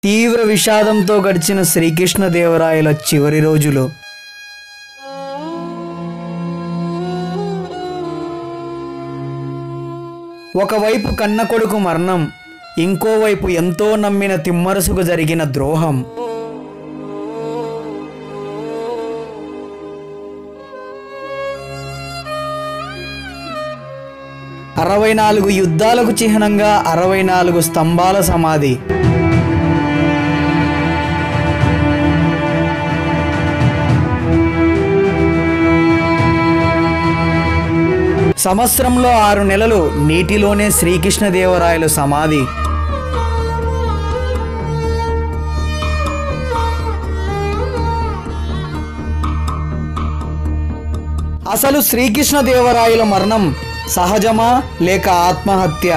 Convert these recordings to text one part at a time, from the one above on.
తీవ్ర విషాదంతో గడిచిన శ్రీకృష్ణదేవరాయల చివరి రోజులు ఒకవైపు కన్న కొడుకు మరణం ఇంకోవైపు ఎంతో నమ్మిన తిమ్మరసుకు జరిగిన ద్రోహం అరవై నాలుగు యుద్ధాలకు చిహ్నంగా అరవై నాలుగు స్తంభాల సమాధి సంవత్సరంలో ఆరు నెలలు నీటిలోనే శ్రీకృష్ణదేవరాయలు సమాధి అసలు శ్రీకృష్ణదేవరాయల మరణం సహజమా లేక ఆత్మహత్య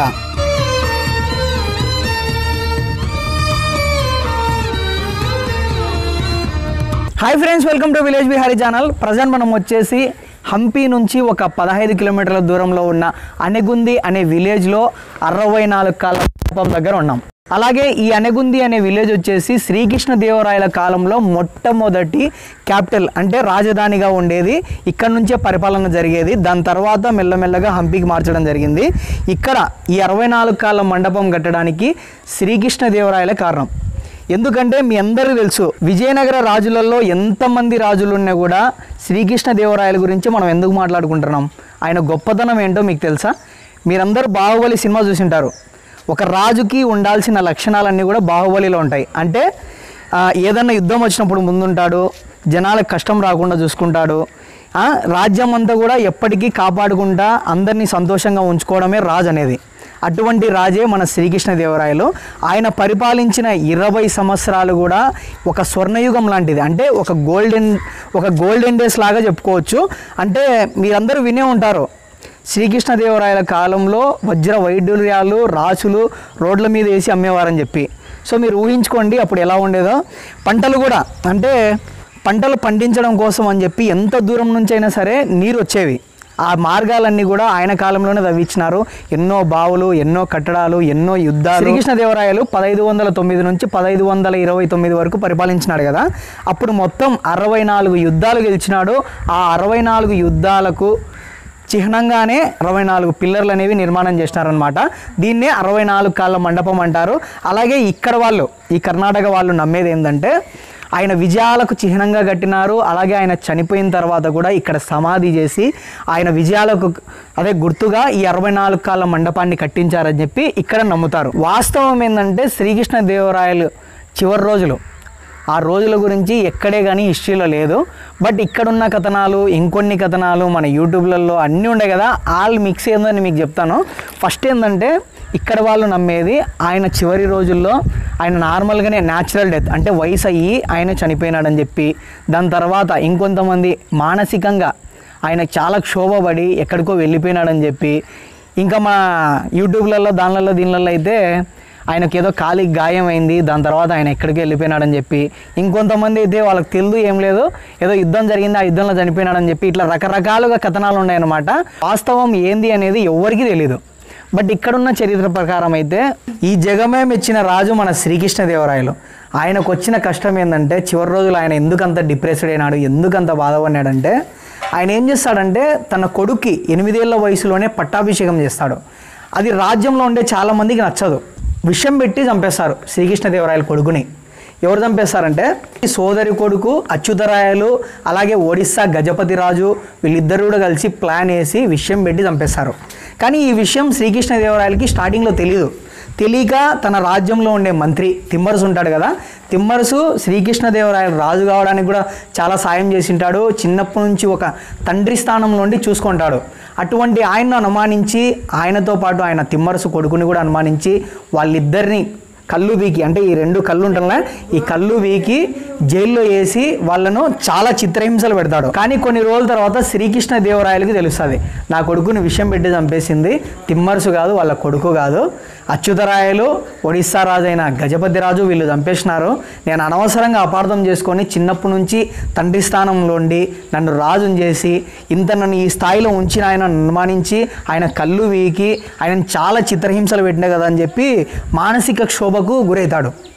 hi friends welcome to village Bihari channel present మనం వచ్చేసి హంపి నుంచి ఒక పదహైదు కిలోమీటర్ల దూరంలో ఉన్న అనెగుంది అనే విలేజ్లో అరవై నాలుగు కాల మండపం దగ్గర ఉన్నాం అలాగే ఈ అనెగుంది అనే విలేజ్ వచ్చేసి శ్రీకృష్ణ దేవరాయల కాలంలో మొట్టమొదటి క్యాపిటల్ అంటే రాజధానిగా ఉండేది ఇక్కడ నుంచే పరిపాలన జరిగేది దాని తర్వాత మెల్లమెల్లగా హంపికి మార్చడం జరిగింది ఇక్కడ ఈ అరవై నాలుగు కాల మండపం కట్టడానికి శ్రీకృష్ణ దేవరాయల కారణం ఎందుకంటే మీ అందరికీ తెలుసు విజయనగర రాజులలో ఎంతమంది రాజులు ఉన్నా కూడా శ్రీకృష్ణదేవరాయల గురించి మనం ఎందుకు మాట్లాడుకుంటున్నాం ఆయన గొప్పతనం ఏంటో మీకు తెలుసా మీరందరూ బాహుబలి సినిమా చూసింటారు ఒక రాజుకి ఉండాల్సిన లక్షణాలన్నీ కూడా బాహుబలిలో ఉంటాయి అంటే ఆ, ఏదన్నా యుద్ధం వచ్చినప్పుడు ముందుంటాడు జనాలకు కష్టం రాకుండా చూసుకుంటాడు ఆ, రాజ్యం అంతా కూడా ఎప్పటికీ కాపాడుకుంటా అందరినీ సంతోషంగా ఉంచుకోవడమే రాజు అనేది అటువంటి రాజే మన శ్రీకృష్ణదేవరాయలు ఆయన పరిపాలించిన ఇరవై సంవత్సరాలు కూడా ఒక స్వర్ణయుగం లాంటిది అంటే ఒక గోల్డెన్ ఒక గోల్డెన్ డేస్ లాగా చెప్పుకోవచ్చు అంటే మీరందరూ వినే ఉంటారు శ్రీకృష్ణదేవరాయల కాలంలో వజ్ర వైడూర్యాలు రాసులు రోడ్ల మీద వేసి అమ్మేవారని చెప్పి సో మీరు ఊహించుకోండి అప్పుడు ఎలా ఉండేదో పంటలు కూడా అంటే పంటలు పండించడం కోసం అని చెప్పి ఎంత దూరం నుంచి అయినా సరే నీరు వచ్చేవి ఆ మార్గాలన్నీ కూడా ఆయన కాలంలోనే తవ్వించినారు ఎన్నో బావులు ఎన్నో కట్టడాలు ఎన్నో యుద్ధాలు శ్రీకృష్ణదేవరాయలు పదహైదు వందల తొమ్మిది నుంచి పదహైదు వందల ఇరవై తొమ్మిది వరకు పరిపాలించినాడు కదా అప్పుడు మొత్తం అరవై నాలుగు యుద్ధాలు గెలిచినాడు ఆ అరవై నాలుగు యుద్ధాలకు చిహ్నంగానే అరవై నాలుగు పిల్లర్లు అనేవి నిర్మాణం చేసినారనమాట దీన్నే అరవై నాలుగు కాళ్ళ మండపం అంటారు అలాగే ఇక్కడ వాళ్ళు ఈ కర్ణాటక వాళ్ళు నమ్మేది ఏంటంటే ఆయన విజయాలకు చిహ్నంగా కట్టినారు అలాగే ఆయన చనిపోయిన తర్వాత కూడా ఇక్కడ సమాధి చేసి ఆయన విజయాలకు అదే గుర్తుగా ఈ అరవై నాలుగు కాళ్ళ మండపాన్ని కట్టించారని చెప్పి ఇక్కడ నమ్ముతారు వాస్తవం ఏంటంటే శ్రీకృష్ణ దేవరాయలు చివరి రోజులు ఆ రోజుల గురించి ఎక్కడే కానీ హిస్టరీలో లేదు బట్ ఇక్కడున్న కథనాలు ఇంకొన్ని కథనాలు మన యూట్యూబ్లలో అన్నీ ఉండే కదా ఆల్ మిక్స్ ఏందని మీకు చెప్తాను ఫస్ట్ ఏంటంటే ఇక్కడ వాళ్ళు నమ్మేది ఆయన చివరి రోజుల్లో ఆయన నార్మల్గానే న్యాచురల్ డెత్ అంటే వయసు అయ్యి ఆయన చనిపోయినాడని చెప్పి దాని తర్వాత ఇంకొంతమంది మానసికంగా ఆయన చాలా క్షోభపడి ఎక్కడికో వెళ్ళిపోయినాడని చెప్పి ఇంకా మా యూట్యూబ్లలో దానిలలో దీనిలలో అయితే ఆయనకి ఏదో కాలికి గాయం అయింది దాని తర్వాత ఆయన ఎక్కడికి వెళ్ళిపోయినాడని చెప్పి ఇంకొంతమంది అయితే వాళ్ళకి తెలియదు ఏం లేదు ఏదో యుద్ధం జరిగింది ఆ యుద్ధంలో చనిపోయినాడని చెప్పి ఇట్లా రకరకాలుగా కథనాలు ఉన్నాయన్నమాట వాస్తవం ఏంది అనేది ఎవరికీ తెలియదు బట్ ఇక్కడున్న చరిత్ర ప్రకారం అయితే ఈ జగమే మెచ్చిన రాజు మన శ్రీకృష్ణదేవరాయలు ఆయనకు వచ్చిన కష్టం ఏంటంటే చివరి రోజులు ఆయన ఎందుకంత డిప్రెస్డ్ అయినాడు ఎందుకంత బాధపడినాడంటే ఆయన ఏం చేస్తాడంటే తన కొడుక్కి ఎనిమిదేళ్ల వయసులోనే పట్టాభిషేకం చేస్తాడు అది రాజ్యంలో ఉండే చాలామందికి నచ్చదు విషం పెట్టి చంపేస్తారు శ్రీకృష్ణదేవరాయల కొడుకుని ఎవరు చంపేస్తారంటే ఈ సోదరి కొడుకు అచ్యుతరాయలు అలాగే ఒడిస్సా గజపతి రాజు వీళ్ళిద్దరు కూడా కలిసి ప్లాన్ వేసి విషయం పెట్టి చంపేస్తారు కానీ ఈ విషయం శ్రీకృష్ణదేవరాయలకి స్టార్టింగ్లో తెలియదు తెలియక తన రాజ్యంలో ఉండే మంత్రి తిమ్మరసు ఉంటాడు కదా తిమ్మరసు శ్రీకృష్ణదేవరాయలు రాజు కావడానికి కూడా చాలా సాయం చేసింటాడు చిన్నప్పటి నుంచి ఒక తండ్రి స్థానం నుండి చూసుకుంటాడు అటువంటి ఆయన్ను అనుమానించి ఆయనతో పాటు ఆయన తిమ్మరసు కొడుకుని కూడా అనుమానించి వాళ్ళిద్దరిని కళ్ళు వీకి అంటే ఈ రెండు కళ్ళు ఉంటుందా ఈ కళ్ళు వీకి జైల్లో వేసి వాళ్ళను చాలా చిత్రహింసలు పెడతాడు కానీ కొన్ని రోజుల తర్వాత శ్రీకృష్ణ దేవరాయలకి తెలుస్తుంది నా కొడుకుని విషయం పెట్టి చంపేసింది తిమ్మరసు కాదు వాళ్ళ కొడుకు కాదు అచ్యుతరాయలు ఒడిస్సా రాజు అయిన గజపతి రాజు వీళ్ళు చంపేసినారు నేను అనవసరంగా అపార్థం చేసుకొని చిన్నప్పటి నుంచి తండ్రి స్థానంలో ఉండి నన్ను రాజుని చేసి ఇంత నన్ను ఈ స్థాయిలో ఉంచిన ఆయన అనుమానించి ఆయన కళ్ళు వీకి ఆయన చాలా చిత్రహింసలు పెట్టినా కదా అని చెప్పి మానసిక క్షోభకు గురవుతాడు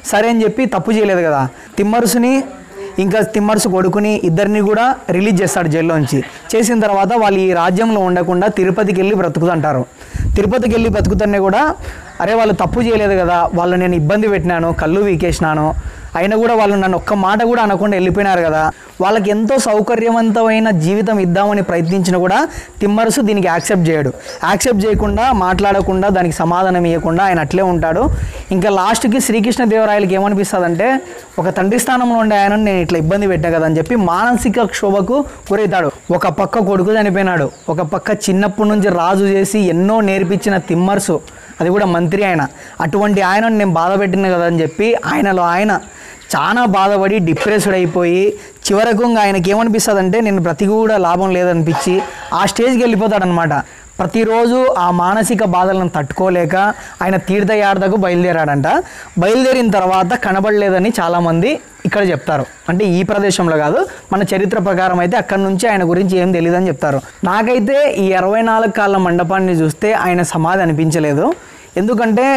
సరే అని చెప్పి తప్పు చేయలేదు కదా తిమ్మరుసుని ఇంకా తిమ్మర్సు కొడుకుని ఇద్దరిని కూడా రిలీజ్ చేస్తాడు జైల్లోంచి చేసిన తర్వాత వాళ్ళు ఈ రాజ్యంలో ఉండకుండా తిరుపతికి వెళ్ళి బ్రతుకుతుంటారు తిరుపతికి వెళ్ళి బ్రతుకుతూనే కూడా అరే వాళ్ళు తప్పు చేయలేదు కదా వాళ్ళు నేను ఇబ్బంది పెట్టినాను కళ్ళు వీకేసినాను అయినా కూడా వాళ్ళు నన్ను ఒక్క మాట కూడా అనకుండా వెళ్ళిపోయినారు కదా వాళ్ళకి ఎంతో సౌకర్యవంతమైన జీవితం ఇద్దామని ప్రయత్నించినా కూడా తిమ్మరసు దీనికి యాక్సెప్ట్ చేయడు యాక్సెప్ట్ చేయకుండా మాట్లాడకుండా దానికి సమాధానం ఇవ్వకుండా ఆయన అట్లే ఉంటాడు ఇంకా లాస్ట్కి శ్రీకృష్ణ దేవరాయలకి ఏమనిపిస్తుందంటే ఒక తండ్రి స్థానంలో ఉండే ఆయన నేను ఇట్లా ఇబ్బంది పెట్టా కదా అని చెప్పి మానసిక క్షోభకు గురవుతాడు ఒక పక్క కొడుకు చనిపోయినాడు ఒక పక్క చిన్నప్పటి నుంచి రాజు చేసి ఎన్నో నేర్పించిన తిమ్మర్సు అది కూడా మంత్రి ఆయన అటువంటి ఆయనను నేను బాధ పెట్టిన కదా అని చెప్పి ఆయనలో ఆయన చాలా బాధపడి డిప్రెస్డ్ అయిపోయి చివరకు ఇంకా ఆయనకి ఏమనిపిస్తుంది అంటే నేను బ్రతికి కూడా లాభం లేదనిపించి ఆ స్టేజ్కి వెళ్ళిపోతాడనమాట ప్రతిరోజు ఆ మానసిక బాధలను తట్టుకోలేక ఆయన తీర్థయాత్రకు బయలుదేరాడంట బయలుదేరిన తర్వాత కనబడలేదని చాలామంది ఇక్కడ చెప్తారు అంటే ఈ ప్రదేశంలో కాదు మన చరిత్ర ప్రకారం అయితే అక్కడ నుంచి ఆయన గురించి ఏం తెలియదని చెప్తారు నాకైతే ఈ ఇరవై నాలుగు కాళ్ళ మండపాన్ని చూస్తే ఆయన సమాధి అనిపించలేదు ఎందుకంటే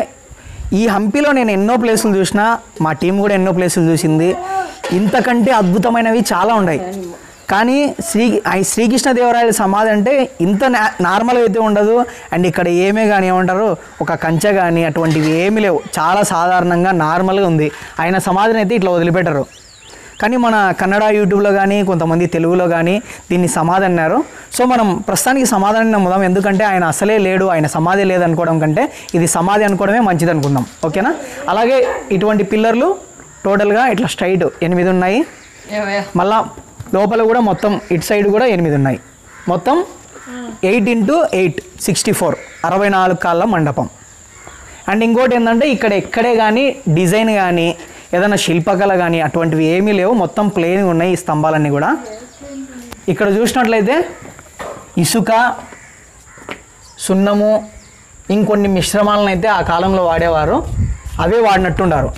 ఈ హంపీలో నేను ఎన్నో ప్లేసులు చూసిన మా టీం కూడా ఎన్నో ప్లేసులు చూసింది ఇంతకంటే అద్భుతమైనవి చాలా ఉన్నాయి కానీ శ్రీ ఆ శ్రీకృష్ణదేవరాయల సమాధి అంటే ఇంత నా నార్మల్గా అయితే ఉండదు అండ్ ఇక్కడ ఏమే కానీ ఏమంటారు ఒక కంచె కానీ అటువంటివి ఏమీ లేవు చాలా సాధారణంగా నార్మల్గా ఉంది ఆయన సమాధిని అయితే ఇట్లా వదిలిపెట్టరు కానీ మన కన్నడ యూట్యూబ్లో కానీ కొంతమంది తెలుగులో కానీ దీన్ని సమాధి అన్నారు సో మనం ప్రస్తుతానికి సమాధానం నమ్ముదాం ఎందుకంటే ఆయన అసలే లేడు ఆయన సమాధి లేదనుకోవడం కంటే ఇది సమాధి అనుకోవడమే మంచిది అనుకుందాం ఓకేనా అలాగే ఇటువంటి పిల్లర్లు టోటల్గా ఇట్లా స్ట్రైట్ ఎనిమిది ఉన్నాయి మళ్ళా లోపల కూడా మొత్తం ఇటు సైడ్ కూడా ఎనిమిది ఉన్నాయి మొత్తం eight into eight sixty four అరవై నాలుగు కాళ్ళ మండపం అండ్ ఇంకోటి ఏంటంటే ఇక్కడ ఎక్కడే కానీ డిజైన్ కానీ ఏదైనా శిల్పకళ కానీ అటువంటివి ఏమీ లేవు మొత్తం ప్లేన్ ఉన్నాయి ఈ స్తంభాలన్నీ కూడా ఇక్కడ చూసినట్లయితే ఇసుక సున్నము ఇంకొన్ని మిశ్రమాలను అయితే ఆ కాలంలో వాడేవారు అవే వాడినట్టుండారు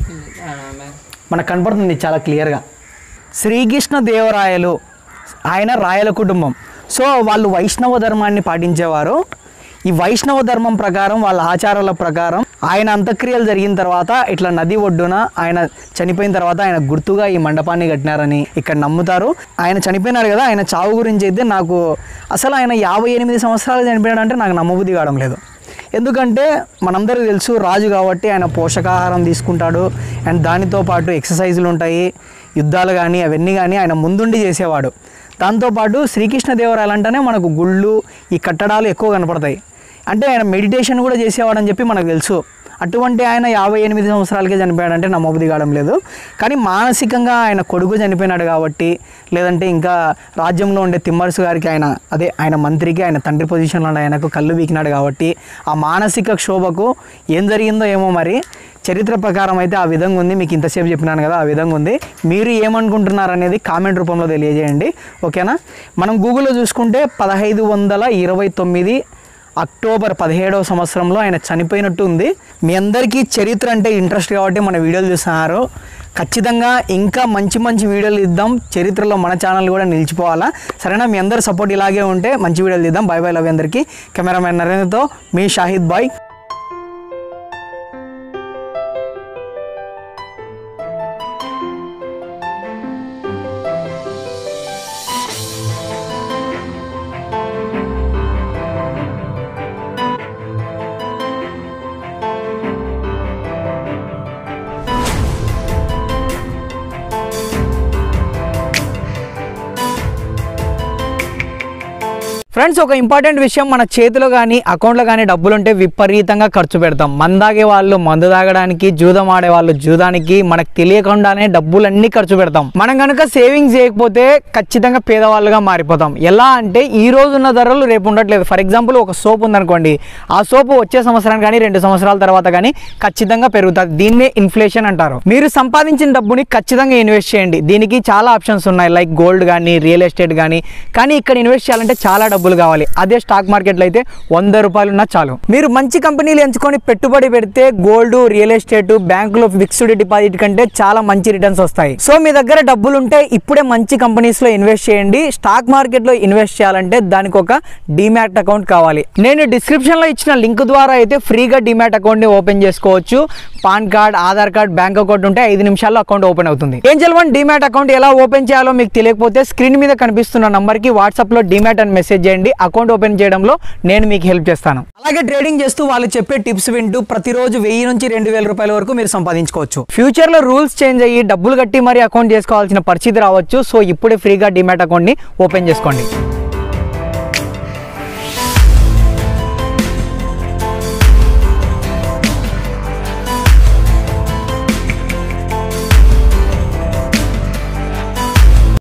మనకు కనపడుతుంది చాలా క్లియర్గా శ్రీకృష్ణ దేవరాయలు ఆయన రాయల కుటుంబం సో వాళ్ళు వైష్ణవ ధర్మాన్ని పాటించేవారు ఈ వైష్ణవ ధర్మం ప్రకారం వాళ్ళ ఆచారాల ప్రకారం ఆయన అంత్యక్రియలు జరిగిన తర్వాత ఇట్లా నది ఒడ్డున ఆయన చనిపోయిన తర్వాత ఆయన గుర్తుగా ఈ మండపాన్ని కట్టినారని ఇక్కడ నమ్ముతారు ఆయన చనిపోయినారు కదా ఆయన చావు గురించి అయితే నాకు అసలు ఆయన యాభై ఎనిమిది సంవత్సరాలు చనిపోయాడు అంటే నాకు నమ్మబుద్ధి కావడం లేదు ఎందుకంటే మనందరికీ తెలుసు రాజు కాబట్టి ఆయన పోషకాహారం తీసుకుంటాడు అండ్ దానితో పాటు ఎక్సర్సైజులు ఉంటాయి యుద్ధాలు కానీ అవన్నీ కానీ ఆయన ముందుండి చేసేవాడు దాంతోపాటు శ్రీకృష్ణదేవరాయలు అంటేనే మనకు గుళ్ళు ఈ కట్టడాలు ఎక్కువ కనపడతాయి అంటే ఆయన మెడిటేషన్ కూడా చేసేవాడని చెప్పి మనకు తెలుసు అటువంటి ఆయన యాభై ఎనిమిది సంవత్సరాలకే చనిపోయాడంటే నమ్మబుద్ధి కావడం లేదు కానీ మానసికంగా ఆయన కొడుకు చనిపోయినాడు కాబట్టి లేదంటే ఇంకా రాజ్యంలో ఉండే తిమ్మరసు గారికి ఆయన అదే ఆయన మంత్రికి ఆయన తండ్రి పొజిషన్లో ఉన్న ఆయనకు కళ్ళు వీకినాడు కాబట్టి ఆ మానసిక క్షోభకు ఏం జరిగిందో ఏమో మరి చరిత్ర ప్రకారం అయితే ఆ విధంగా ఉంది మీకు ఇంతసేపు చెప్పినాను కదా ఆ విధంగా ఉంది మీరు ఏమనుకుంటున్నారు అనేది కామెంట్ రూపంలో తెలియజేయండి ఓకేనా మనం గూగుల్లో చూసుకుంటే పదహైదు వందల ఇరవై తొమ్మిది అక్టోబర్ పదిహేడవ సంవత్సరంలో ఆయన చనిపోయినట్టు ఉంది మీ అందరికీ చరిత్ర అంటే ఇంట్రెస్ట్ కాబట్టి మన వీడియోలు చూస్తున్నారు ఖచ్చితంగా ఇంకా మంచి మంచి వీడియోలు ఇద్దాం చరిత్రలో మన ఛానల్ కూడా నిలిచిపోవాలా సరేనా మీ అందరి సపోర్ట్ ఇలాగే ఉంటే మంచి వీడియోలు ఇద్దాం బై బై లవ్ అందరికీ కెమెరామెన్ నరేంద్రతో మీ షాహిద్ బాయ్ ఫ్రెండ్స్ ఒక ఇంపార్టెంట్ విషయం మన చేతిలో కానీ అకౌంట్లో కానీ డబ్బులు ఉంటే విపరీతంగా ఖర్చు పెడతాం మందాగే వాళ్ళు మందు తాగడానికి జూదం ఆడే వాళ్ళు జూదానికి మనకు తెలియకుండానే డబ్బులన్నీ ఖర్చు పెడతాం మనం కనుక సేవింగ్స్ చేయకపోతే ఖచ్చితంగా పేదవాళ్ళుగా మారిపోతాం ఎలా అంటే ఈ రోజు ఉన్న ధరలు రేపు ఉండట్లేదు ఫర్ ఎగ్జాంపుల్ ఒక సోప్ ఉందనుకోండి ఆ సోప్ వచ్చే సంవత్సరం కానీ రెండు సంవత్సరాల తర్వాత కానీ ఖచ్చితంగా పెరుగుతుంది దీన్నే ఇన్ఫ్లేషన్ అంటారు మీరు సంపాదించిన డబ్బుని ఖచ్చితంగా ఇన్వెస్ట్ చేయండి దీనికి చాలా ఆప్షన్స్ ఉన్నాయి లైక్ గోల్డ్ కానీ రియల్ ఎస్టేట్ కానీ కానీ ఇక్కడ ఇన్వెస్ట్ చేయాలంటే చాలా డబ్బులు డబ్బులు కావాలి అదే స్టాక్ మార్కెట్లో అయితే వంద రూపాయలు ఉన్నా చాలు మీరు మంచి కంపెనీలు ఎంచుకొని పెట్టుబడి పెడితే గోల్డ్ రియల్ ఎస్టేట్ బ్యాంకులో ఫిక్స్డ్ డిపాజిట్ కంటే చాలా మంచి రిటర్న్స్ వస్తాయి సో మీ దగ్గర డబ్బులు ఉంటే ఇప్పుడే మంచి కంపెనీస్ లో ఇన్వెస్ట్ చేయండి స్టాక్ మార్కెట్ లో ఇన్వెస్ట్ చేయాలంటే దానికి ఒక డిమాట్ అకౌంట్ కావాలి నేను డిస్క్రిప్షన్ లో ఇచ్చిన లింక్ ద్వారా అయితే ఫ్రీగా డిమాట్ అకౌంట్ ని ఓపెన్ చేసుకోవచ్చు PAN card Aadhaar card bank account ఉంటే ఐదు నిమిషాల్లో అకౌంట్ ఓపెన్ అవుతుంది ఏంజల్ వన్ డిమాట్ అకౌంట్ ఎలా ఓపెన్ చేయాలో మీకు తెలియకపోతే స్క్రీన్ మీద కనిపిస్తున్న నంబర్ కి వాట్సాప్ లో డిమాట్ అని మెసేజ్ చేయండి అకౌంట్ ఓపెన్ చేయడంలో నేను మీకు హెల్ప్ చేస్తాను అలాగే ట్రేడింగ్ చేస్తూ వాళ్ళు చెప్పే టిప్స్ వింటూ ప్రతిరోజు వెయ్యి నుంచి రెండు వేల రూపాయల వరకు మీరు సంపాదించుకోవచ్చు ఫ్యూచర్ లో రూల్స్ చేంజ్ అయ్యి డబ్బులు కట్టి మరి అకౌంట్ చేసుకోవాల్సిన పరిస్థితి రావచ్చు సో ఇప్పుడే ఫ్రీగా డిమాట్ అకౌంట్ ని ఓపెన్ చేసుకోండి